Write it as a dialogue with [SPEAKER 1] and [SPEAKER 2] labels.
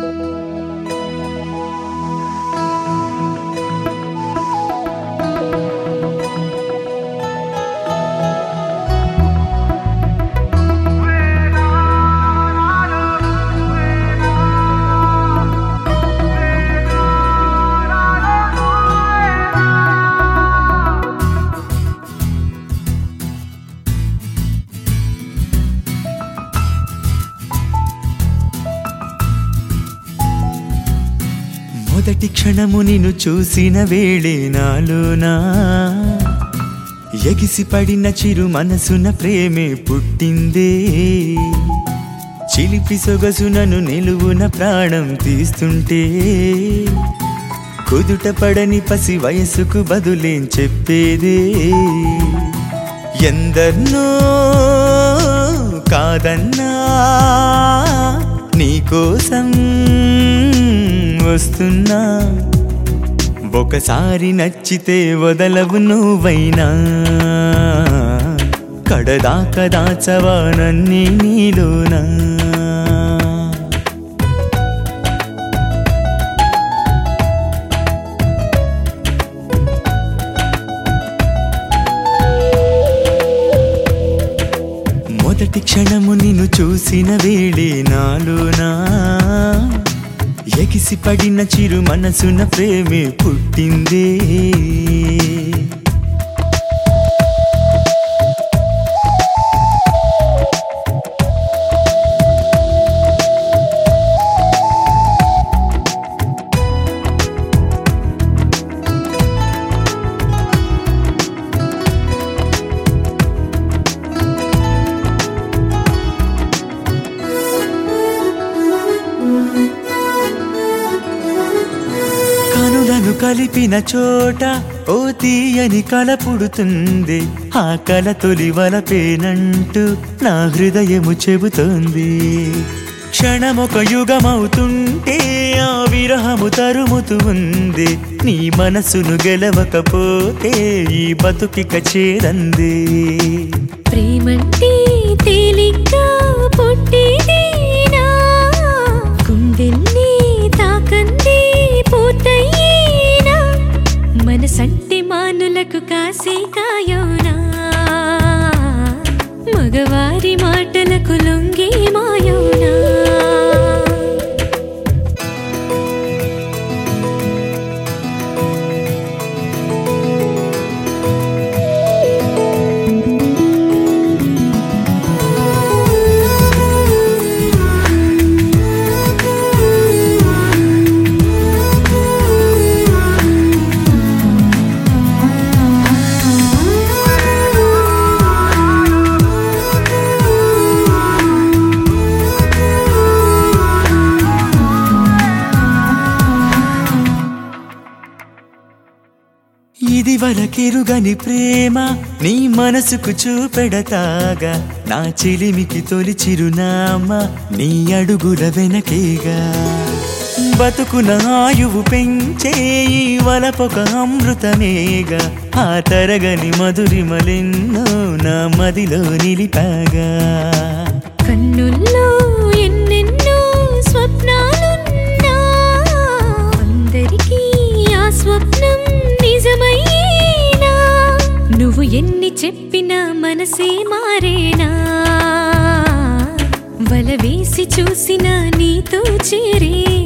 [SPEAKER 1] మొదటి క్షణము నిన్ను చూసిన వేళే నాలోనా ఎగిసి పడిన చిరు మనసున ప్రేమే పుట్టిందే చిలిపి సొగసునను నిలువున ప్రాణం తీస్తుంటే కుదుట పడని పసి వయసుకు బదులేం చెప్పేదే ఎందర్నో కాదన్నా నీకోసం వస్తున్నా ఒకసారి నచ్చితే వదలవు నువ్వైనా కడదాకా దాచవా నన్ని నీలోనా మొదటి క్షణము నిన్ను చూసిన వేళే నాలోనా ఎగిసి పడిన చిరు మనసున ప్రేమే పుట్టిందే కనులను కలిపిన చోట ఓ తీయని కల పుడుతుంది ఆ కల తొలి వలపేనంటూ నా హృదయము చెబుతోంది క్షణమొక యుగమవుతుంటే ఆ విరహము తరుముతూ ఉంది నీ మనసును గెలవకపోతే ఈ బతుకిక చేరంది
[SPEAKER 2] ప్రేమంటే తేలిగ్గా పుట్టేదేనా గుండెల్ని తాకందే పూర్తయ్యేనా మనసంటే మానులకు కాసే కాయోనా మగవారి మాటలకు లొంగే మాయోనా
[SPEAKER 1] ఇది వరకెరుగని ప్రేమ నీ మనసుకు చూపెడతాగా నా చిలిమికి తొలి చిరునామా నీ అడుగుల వెనకేగా బతుకున ఆయువు పెంచే ఈ వలపొక అమృతమేగా ఆ తరగని మధురిమలెన్నో నా మదిలో నిలిపాగా
[SPEAKER 2] కన్నుల్లో ఎన్నెన్నో స్వప్నాలున్నా అందరికీ ఆ స్వప్నం నిజమయ్యేనా నువ్వు ఎన్ని చెప్పినా మనసే మారేనా వల వేసి చూసిన నీతో చేరేనా